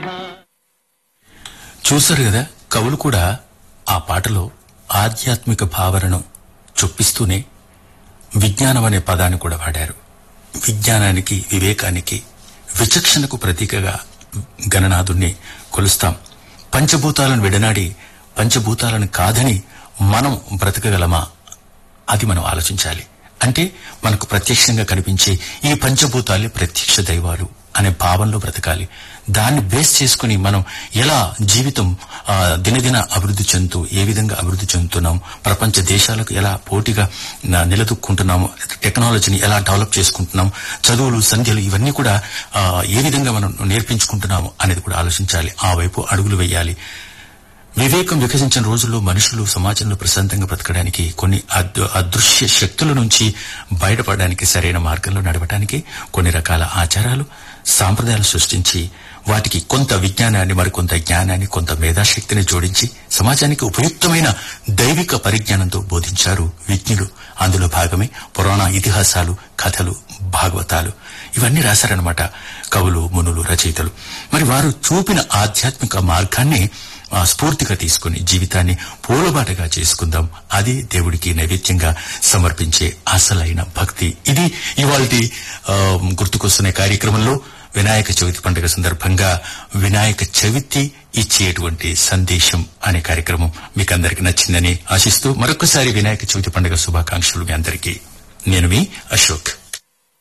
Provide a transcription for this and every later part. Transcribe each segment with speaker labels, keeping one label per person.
Speaker 1: చూశారు కదా కవులు కూడా ఆ పాటలో ఆధ్యాత్మిక భావనను చొప్పిస్తూనే విజ్ఞానం అనే పదాన్ని కూడా వాడారు విజ్ఞానానికి వివేకానికి విచక్షణకు ప్రతీకగా గణనాథుణ్ణి కొలుస్తాం పంచభూతాలను విడనాడి పంచభూతాలను కాదని మనం బ్రతకగలమా అది మనం ఆలోచించాలి అంటే మనకు ప్రత్యక్షంగా కనిపించే ఈ పంచభూతాలే ప్రత్యక్ష దైవాలు అనే భావంలో బ్రతకాలి దాన్ని బేస్ చేసుకుని మనం ఎలా జీవితం ఆ, దినదిన అభివృద్ధి చెందుతూ ఏ విధంగా అభివృద్ధి చెందుతున్నాం ప్రపంచ దేశాలకు ఎలా పోటీగా న- నిలదొక్కుంటున్నాము టెక్నాలజీని ఎలా డెవలప్ చేసుకుంటున్నాం చదువులు సంధ్యలు ఇవన్నీ కూడా ఆ, ఏ విధంగా మనం నేర్పించుకుంటున్నాము అనేది కూడా ఆలోచించాలి ఆ వైపు అడుగులు వేయాలి వివేకం వికసించిన రోజుల్లో మనుషులు సమాజంలో ప్రశాంతంగా బ్రతకడానికి కొన్ని అదృ- అదృశ్య శక్తుల నుంచి బయటపడడానికి సరైన మార్గంలో నడవడానికి కొన్ని రకాల ఆచారాలు సాంప్రదాయాలు సృష్టించి వాటికి కొంత విజ్ఞానాన్ని మరికొంత జ్ఞానాన్ని కొంత మేధాశక్తిని జోడించి సమాజానికి ఉపయుక్తమైన దైవిక పరిజ్ఞానంతో బోధించారు విజ్ఞులు అందులో భాగమే పురాణ ఇతిహాసాలు కథలు భాగవతాలు ఇవన్నీ రాశారనమాట కవులు మునులు రచయితలు మరి వారు చూపిన ఆధ్యాత్మిక మార్గాన్ని ఆ, స్ఫూర్తిగా తీసుకుని జీవితాన్ని పూలబాటగా చేసుకుందాం అది దేవుడికి నైవేద్యంగా సమర్పించే అసలైన భక్తి ఇది ఇవాళ గుర్తుకొస్తున్న కార్యక్రమంలో వినాయక చవితి పండుగ సందర్భంగా వినాయక చవితి ఇచ్చేటువంటి సందేశం అనే కార్యక్రమం మీకు అందరికి నచ్చిందని ఆశిస్తూ మరొకసారి వినాయక చవితి పండుగ శుభాకాంక్షలు మీ అందరికీ నేను మీ అశోక్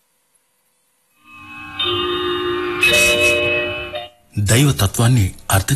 Speaker 1: దైవ తత్వాన్ని అర్థం